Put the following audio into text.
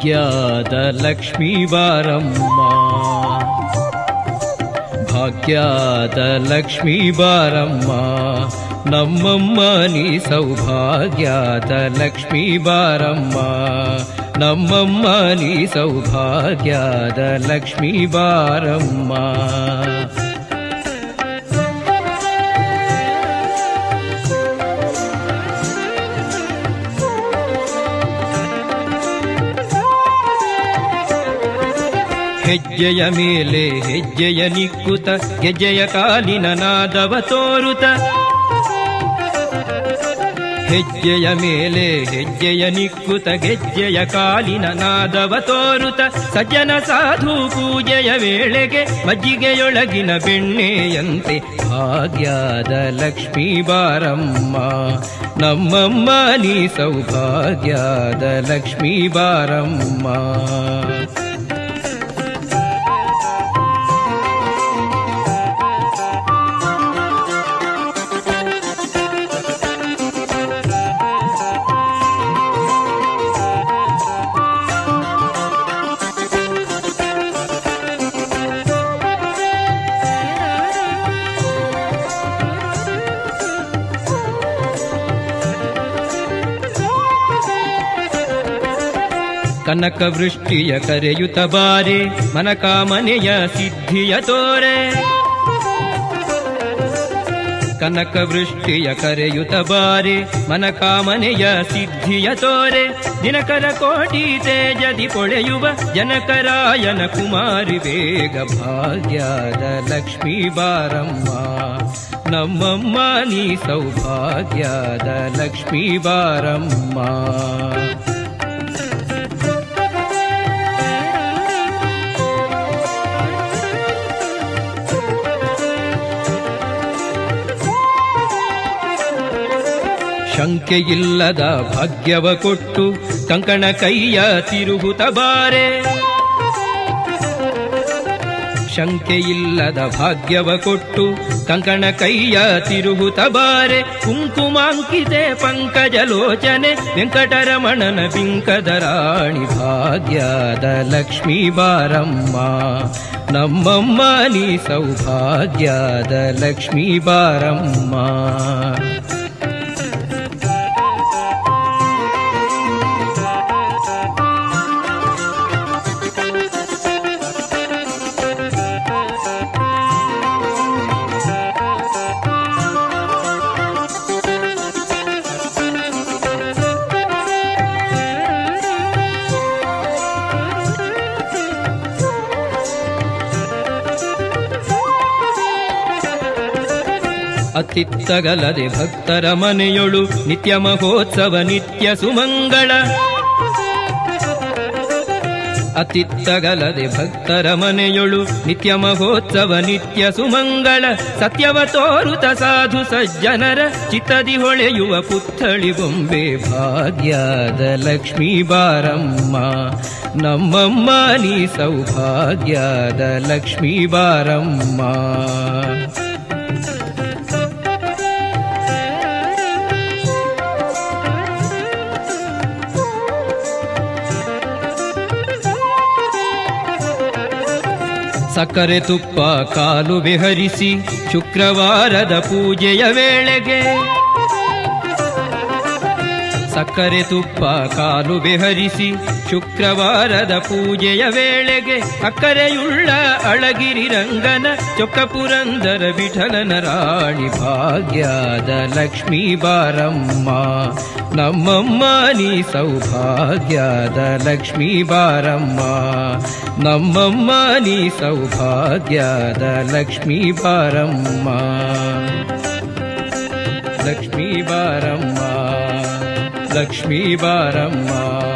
ಭಾಗ್ಯದ ಲಕ್ಷ್ಮೀ ಬಾರಮ್ಮ ಭಾಗ್ಯದ ಲಕ್ಷ್ಮೀ ಬಾರಮ್ಮ ನಮ್ಮಮ್ಮ ನೀ ಸೌಭಾಗ್ಯದ ಲಕ್ಷ್ಮೀ ಬಾರಮ್ಮ ನಮ್ಮಮ್ಮ ನೀ ಸೌಭಾಗ್ಯದ ಲಕ್ಷ್ಮೀ ಬಾರಮ್ಮ ಹೆಜ್ಜೆಯ ಮೇಲೆ ಹೆಜ್ಜೆಯ ನಿಕ್ಕುತ ಗೆಜ್ಜೆಯ ಕಾಲಿನ ನಾದವ ತೋರುತ ಹೆಜ್ಜೆಯ ಮೇಲೆ ಹೆಜ್ಜೆಯ ನಿಕ್ಕುತ ಗೆಜ್ಜೆಯ ಕಾಲಿನ ನಾದವ ತೋರುತ ಸಜ್ಜನ ಸಾಧು ಪೂಜೆಯ ವೇಳೆಗೆ ಮಜ್ಜಿಗೆಯೊಳಗಿನ ಬೆಣ್ಣೆಯಂತೆ ಭಾಗ್ಯದ ಲಕ್ಷ್ಮೀ ಬಾರಮ್ಮ ನಮ್ಮಮ್ಮ ನೀ ಸೌಭಾಗ್ಯದ ಲಕ್ಷ್ಮೀ ಬಾರಮ್ಮ ಕನಕ ವೃಷ್ಟಿಯ ಕರೆಯುತ್ತ ಬಾರೆ ಮನಕಾಮನೆಯ ಸಿದ್ಧಿಯ ತೋರೆ ಕನಕ ವೃಷ್ಟಿಯ ಕರೆಯುತ್ತ ಬಾರೆ ಮನಕಾಮನೆಯ ಸಿದ್ಧಿಯ ತೋರೆ ದಿನಕರ ಕೋಟಿ ತೇಜದಿ ಪೊಳೆಯುವ ಜನಕರಾಯನ ಕುಮಾರಿ ಬೇಗ ಭಾಗ್ಯದ ಲಕ್ಷ್ಮೀ ಬಾರಮ್ಮ ನಮ್ಮಮ್ಮ ನೀ ಸೌಭಾಗ್ಯದ ಲಕ್ಷ್ಮೀ ಬಾರಮ್ಮ ಶಂಕೆಯಿಲ್ಲದ ಭಾಗ್ಯವ ಕೊಟ್ಟು ಕಂಕಣ ಕೈಯ ತಿರುಗುತ್ತ ಬಾರೆ ಶಂಕೆಯಿಲ್ಲದ ಭಾಗ್ಯವ ಕೊಟ್ಟು ಕಂಕಣ ಕೈಯ ತಿರುಗುತ್ತ ಬಾರೆ ಕುಂಕುಮಾಂಕಿತೆ ಪಂಕಜಲೋಚನೆ ವೆಂಕಟರಮಣನ ಬಿಂಕದ ರಾಣಿ ಭಾಗ್ಯದ ಲಕ್ಷ್ಮೀ ಬಾರಮ್ಮ ನಮ್ಮಮ್ಮ ನೀ ಸೌಭಾಗ್ಯದ ಲಕ್ಷ್ಮೀ ಬಾರಮ್ಮ ಅತ್ತಿತ್ತಗಲದೆ ಭಕ್ತರ ಮನೆಯೊಳು ನಿತ್ಯ ಮಹೋತ್ಸವ ನಿತ್ಯ ಸುಮಂಗಳ ಅತಿತ್ತಗಲದೆ ಭಕ್ತರ ಮನೆಯೊಳು ನಿತ್ಯ ಮಹೋತ್ಸವ ನಿತ್ಯ ಸುಮಂಗಳ ಸತ್ಯವ ತೋರುತ ಸಾಧು ಸಜ್ಜನರ ಚಿತ್ತದಿ ಹೊಳೆಯುವ ಪುತ್ಥಳಿ ಬೊಂಬೆ ಭಾಗ್ಯದ ಲಕ್ಷ್ಮೀ ಬಾರಮ್ಮ ನಮ್ಮಮ್ಮ ನೀ ಸೌಭಾಗ್ಯದ ಲಕ್ಷ್ಮೀ ಬಾರಮ್ಮ ಸಕ್ಕರೆ ತುಪ್ಪ ಕಾಲು ಬೆಹರಿಸಿ ಶುಕ್ರವಾರದ ಪೂಜೆಯ ವೇಳೆಗೆ ಸಕ್ಕರೆ ತುಪ್ಪ ಕಾಲು ಬೆಹರಿಸಿ ಶುಕ್ರವಾರದ ಪೂಜೆಯ ವೇಳೆಗೆ ಅಕ್ಕರೆಯುಳ್ಳ ಅಳಗಿರಿ ರಂಗನ ಚೊಕ್ಕ ಪುರಂದರ ವಿಠಲನ ರಾಣಿ ಭಾಗ್ಯದ ಲಕ್ಷ್ಮೀ ಬಾರಮ್ಮ ನಮ್ಮಮ್ಮ ನೀ ಸೌಭಾಗ್ಯದ ಲಕ್ಷ್ಮೀ ಬಾರಮ್ಮ ನಮ್ಮಮ್ಮ ನೀ ಸೌಭಾಗ್ಯದ ಲಕ್ಷ್ಮೀ ಬಾರಮ್ಮ ಲಕ್ಷ್ಮೀ ಬಾರಮ್ಮ ಲಕ್ಷ್ಮೀ ಬಾರಮ್ಮ